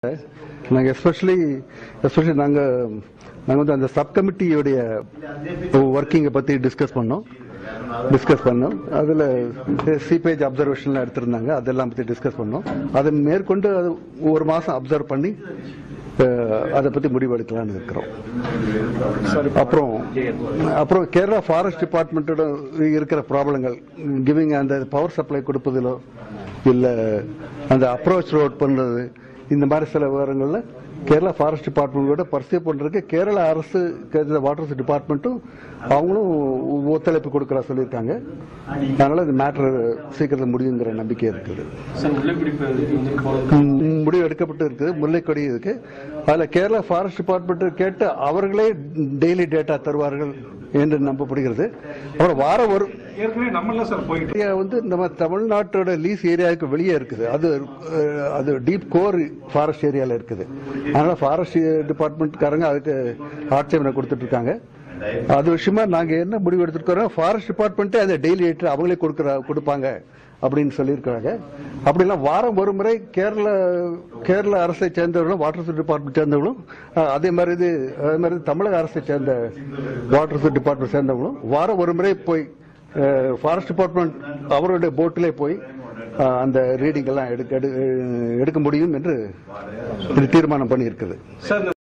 நாங்கள் especially especially நாங்கள் நாங்கள் வந்து அந்த சப் கமிட்டியோடைய ஒர்க்கிங்கை பற்றி டிஸ்கஸ் பண்ணோம் டிஸ்கஸ் பண்ணோம் அதில் சீபேஜ் அப்சர்வேஷன்லாம் எடுத்திருந்தாங்க அதெல்லாம் பற்றி டிஸ்கஸ் பண்ணோம் அதை மேற்கொண்டு அது ஒரு மாதம் அப்சர்வ் பண்ணி அஹ், அதை பற்றி முடிவெடுக்கலாம்னு இருக்கிறோம் அப்புறம் அப்புறம் கேரளா ஃபாரஸ்ட் டிபார்ட்மெண்ட்டோட இருக்கிற ப்ராப்ளங்கள் கிவிங் அந்த பவர் சப்ளை கொடுப்பதிலோ இல்லை அந்த அப்ரோச் ரோட் பண்ணுறது இந்த மாதிரி சில விவரங்கள்ல கேரளா ஃபாரஸ்ட் டிபார்ட்மெண்ட்டோட பர்சீவ் பண்றதுக்கு கேரளா அரசு வாட்டர் டிபார்ட்மெண்ட்டும் அவங்களும் ஒத்துழைப்பு கொடுக்கறா சொல்லியிருக்காங்க அதனால இந்த மேட்ரு சீக்கிரத்தில் முடியுங்கிற நம்பிக்கை இருக்குது சார் முல்லைப்பிடிப்பு இதுக்கு வந்து போறது ம், முடிவு எடுக்கப்பட்டு இருக்குது முல்லைக்கொடி இருக்கு அதுல கேரளா ஃபாரஸ்ட் டிபார்ட்மெண்ட் கேட்டு அவர்களே டெய்லி டேட்டா தருவார்கள் என்று நம்பப்படுகிறது அப்புறம் வாரம் ஒரு ஏற்கனவே நம்மள சார் போயிட்டு ஏரியா வந்து நம்ம தமிழ்நாட்டோட லீஸ் ஏரியாவுக்கு வெளியே இருக்குது அது அஹ், அது டீப் கோர் ஃபாரஸ்ட் ஏரியால இருக்குது அதனால ஃபாரஸ்ட் டிபார்ட்மெண்ட்காரங்க அதுக்கு ஆட்சேபனை கொடுத்துட்டு இருக்காங்க அது விஷயமா நாங்க என்ன முடிவு எடுத்துருக்கோம் ஃபாரஸ்ட் டிபார்ட்மெண்ட்டே அதை டெய்லி ரேட் அவங்களே கொடுக்குற கொடுப்பாங்க அப்படின்னு சொல்லியிருக்காங்க அப்படிலாம் வாரம் ஒரு முறை கேரள கேரள அரசை சேர்ந்தவர்களும் வாட்டர் டிபார்ட்மெண்ட் சேர்ந்தவர்களும் அஹ், அதே மாதிரி இது அதே மாதிரி தமிழக அரசை சேர்ந்த வாட்டர் டிபார்ட்மெண்ட் சேர்ந்தவங்களும் வாரம் ஒரு முறை போய் ஃபாரஸ்ட் டிபார்ட்மெண்ட் அவருடைய போட்டிலே போய் அஹ், அந்த ரீடிங் எல்லாம் எடுக்க எடு- எடுக்க முடியும் என்று இது தீர்மானம் பண்ணியிருக்குது சார்